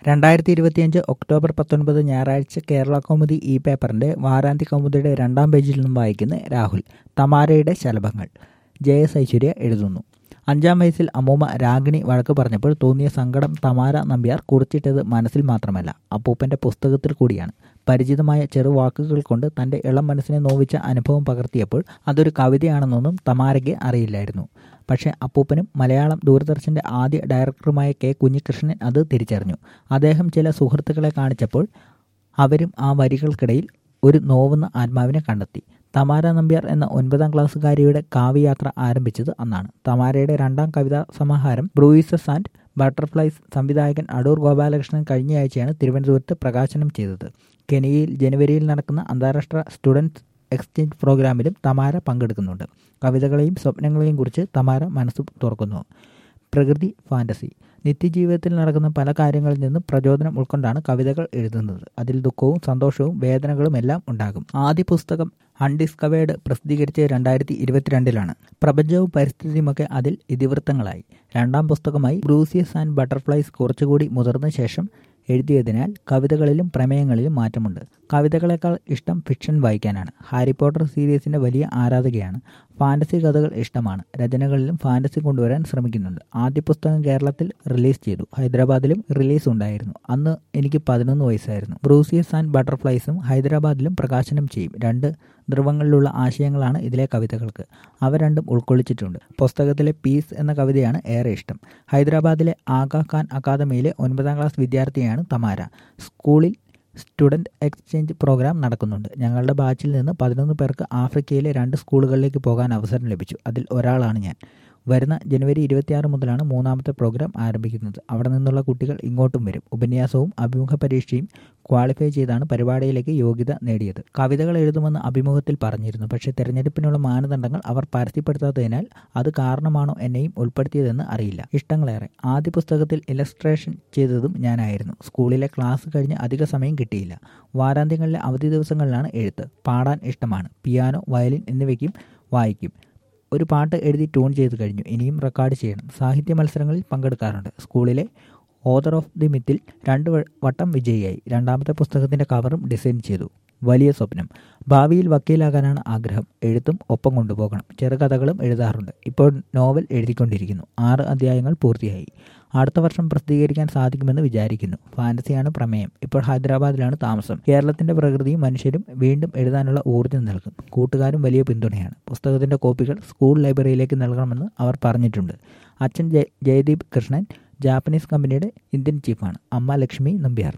രണ്ടായിരത്തി ഇരുപത്തിയഞ്ച് ഒക്ടോബർ പത്തൊൻപത് ഞായറാഴ്ച കേരള കൗമുദി ഇ പേപ്പറിന്റെ വാരാന്ത്യ കൗമുദിയുടെ രണ്ടാം പേജിൽ നിന്നും വായിക്കുന്ന രാഹുൽ തമാരയുടെ ശലഭങ്ങൾ ജയ എസ് ഐശ്വര്യ എഴുതുന്നു അഞ്ചാം വയസ്സിൽ അമ്മൂമ്മ രാഗിണി വഴക്ക് പറഞ്ഞപ്പോൾ തോന്നിയ സങ്കടം തമാര നമ്പ്യാർ കുറിച്ചിട്ടത് മനസ്സിൽ മാത്രമല്ല അപ്പൂപ്പന്റെ പുസ്തകത്തിൽ കൂടിയാണ് പരിചിതമായ ചെറുവാക്കുകൾ കൊണ്ട് തന്റെ ഇളം മനസ്സിനെ നോവിച്ച അനുഭവം പകർത്തിയപ്പോൾ അതൊരു കവിതയാണെന്നൊന്നും തമാരയ്ക്ക് അറിയില്ലായിരുന്നു പക്ഷേ അപ്പൂപ്പനും മലയാളം ദൂരദർശന്റെ ആദ്യ ഡയറക്ടറുമായ കെ കുഞ്ഞികൃഷ്ണൻ അത് തിരിച്ചറിഞ്ഞു അദ്ദേഹം ചില സുഹൃത്തുക്കളെ കാണിച്ചപ്പോൾ അവരും ആ വരികൾക്കിടയിൽ ഒരു നോവുന്ന ആത്മാവിനെ കണ്ടെത്തി തമാര നമ്പ്യാർ എന്ന ഒൻപതാം ക്ലാസ്സുകാരിയുടെ കാവ്യയാത്ര ആരംഭിച്ചത് അന്നാണ് തമാരയുടെ രണ്ടാം കവിതാ സമാഹാരം ബ്രൂയിസസ് ആൻഡ് ബട്ടർഫ്ലൈസ് സംവിധായകൻ അടൂർ ഗോപാലകൃഷ്ണൻ കഴിഞ്ഞയാഴ്ചയാണ് തിരുവനന്തപുരത്ത് പ്രകാശനം ചെയ്തത് കെനിയയിൽ ജനുവരിയിൽ നടക്കുന്ന അന്താരാഷ്ട്ര സ്റ്റുഡൻസ് എക്സ്ചേഞ്ച് പ്രോഗ്രാമിലും തമാര പങ്കെടുക്കുന്നുണ്ട് കവിതകളെയും സ്വപ്നങ്ങളെയും കുറിച്ച് തമാര മനസ്സ് തുറക്കുന്നു പ്രകൃതി ഫാൻറ്റസി നിത്യജീവിതത്തിൽ നടക്കുന്ന പല കാര്യങ്ങളിൽ നിന്നും പ്രചോദനം ഉൾക്കൊണ്ടാണ് കവിതകൾ എഴുതുന്നത് അതിൽ ദുഃഖവും സന്തോഷവും വേദനകളും എല്ലാം ഉണ്ടാകും ആദ്യ പുസ്തകം അൺഡിസ്കവേർഡ് പ്രസിദ്ധീകരിച്ച് രണ്ടായിരത്തി ഇരുപത്തിരണ്ടിലാണ് പ്രപഞ്ചവും പരിസ്ഥിതിയുമൊക്കെ അതിൽ ഇതിവൃത്തങ്ങളായി രണ്ടാം പുസ്തകമായി ബ്രൂസിയസ് ആൻഡ് ബട്ടർഫ്ലൈസ് കുറച്ചുകൂടി മുതിർന്ന ശേഷം എഴുതിയതിനാൽ കവിതകളിലും പ്രമേയങ്ങളിലും മാറ്റമുണ്ട് കവിതകളെക്കാൾ ഇഷ്ടം ഫിക്ഷൻ വായിക്കാനാണ് ഹാരി പോട്ടർ സീരീസിന്റെ വലിയ ആരാധകയാണ് ഫാന്റസി കഥകൾ ഇഷ്ടമാണ് രചനകളിലും ഫാന്റസി കൊണ്ടുവരാൻ ശ്രമിക്കുന്നുണ്ട് ആദ്യ പുസ്തകം കേരളത്തിൽ റിലീസ് ചെയ്തു ഹൈദരാബാദിലും റിലീസ് ഉണ്ടായിരുന്നു അന്ന് എനിക്ക് പതിനൊന്ന് വയസ്സായിരുന്നു ബ്രൂസിയസ് ആൻഡ് ബട്ടർഫ്ലൈസും ഹൈദരാബാദിലും പ്രകാശനം ചെയ്യും രണ്ട് ധ്രുവങ്ങളിലുള്ള ആശയങ്ങളാണ് ഇതിലെ കവിതകൾക്ക് അവ രണ്ടും ഉൾക്കൊള്ളിച്ചിട്ടുണ്ട് പുസ്തകത്തിലെ പീസ് എന്ന കവിതയാണ് ഏറെ ഇഷ്ടം ഹൈദരാബാദിലെ ആഗാ ഖാൻ അക്കാദമിയിലെ ഒൻപതാം ക്ലാസ് വിദ്യാർത്ഥിയാണ് തമാര സ്കൂളിൽ സ്റ്റുഡൻറ് എക്സ്ചേഞ്ച് പ്രോഗ്രാം നടക്കുന്നുണ്ട് ഞങ്ങളുടെ ബാച്ചിൽ നിന്ന് പതിനൊന്ന് പേർക്ക് ആഫ്രിക്കയിലെ രണ്ട് സ്കൂളുകളിലേക്ക് പോകാൻ അവസരം ലഭിച്ചു അതിൽ ഒരാളാണ് ഞാൻ വരുന്ന ജനുവരി ഇരുപത്തിയാറ് മുതലാണ് മൂന്നാമത്തെ പ്രോഗ്രാം ആരംഭിക്കുന്നത് അവിടെ നിന്നുള്ള കുട്ടികൾ ഇങ്ങോട്ടും വരും ഉപന്യാസവും അഭിമുഖ പരീക്ഷയും ക്വാളിഫൈ ചെയ്താണ് പരിപാടിയിലേക്ക് യോഗ്യത നേടിയത് കവിതകൾ എഴുതുമെന്ന് അഭിമുഖത്തിൽ പറഞ്ഞിരുന്നു പക്ഷേ തിരഞ്ഞെടുപ്പിനുള്ള മാനദണ്ഡങ്ങൾ അവർ പരസ്യപ്പെടുത്താത്തതിനാൽ അത് കാരണമാണോ എന്നെയും ഉൾപ്പെടുത്തിയതെന്ന് അറിയില്ല ഇഷ്ടങ്ങളേറെ ആദ്യ പുസ്തകത്തിൽ ഇലസ്ട്രേഷൻ ചെയ്തതും ഞാനായിരുന്നു സ്കൂളിലെ ക്ലാസ് കഴിഞ്ഞ് അധിക സമയം കിട്ടിയില്ല വാരാന്ത്യങ്ങളിലെ അവധി ദിവസങ്ങളിലാണ് എഴുത്ത് പാടാൻ ഇഷ്ടമാണ് പിയാനോ വയലിൻ എന്നിവയ്ക്കും വായിക്കും ഒരു പാട്ട് എഴുതി ട്യൂൺ ചെയ്ത് കഴിഞ്ഞു ഇനിയും റെക്കോർഡ് ചെയ്യണം സാഹിത്യ മത്സരങ്ങളിൽ പങ്കെടുക്കാറുണ്ട് സ്കൂളിലെ ഓതർ ഓഫ് ദി മിത്തിൽ രണ്ട് വട്ടം വിജയിയായി രണ്ടാമത്തെ പുസ്തകത്തിൻ്റെ കവറും ഡിസൈൻ ചെയ്തു വലിയ സ്വപ്നം ഭാവിയിൽ വക്കീലാകാനാണ് ആഗ്രഹം എഴുത്തും ഒപ്പം കൊണ്ടുപോകണം ചെറുകഥകളും എഴുതാറുണ്ട് ഇപ്പോൾ നോവൽ എഴുതിക്കൊണ്ടിരിക്കുന്നു ആറ് അധ്യായങ്ങൾ പൂർത്തിയായി അടുത്ത വർഷം പ്രസിദ്ധീകരിക്കാൻ സാധിക്കുമെന്ന് വിചാരിക്കുന്നു ഫാൻറ്റസിയാണ് പ്രമേയം ഇപ്പോൾ ഹൈദരാബാദിലാണ് താമസം കേരളത്തിന്റെ പ്രകൃതിയും മനുഷ്യരും വീണ്ടും എഴുതാനുള്ള ഊർജ്ജം നൽകും കൂട്ടുകാരും വലിയ പിന്തുണയാണ് പുസ്തകത്തിന്റെ കോപ്പികൾ സ്കൂൾ ലൈബ്രറിയിലേക്ക് നൽകണമെന്ന് അവർ പറഞ്ഞിട്ടുണ്ട് അച്ഛൻ ജയദീപ് കൃഷ്ണൻ ജാപ്പനീസ് കമ്പനിയുടെ ഇന്ത്യൻ ചീഫാണ് അമ്മ ലക്ഷ്മി നമ്പ്യാർ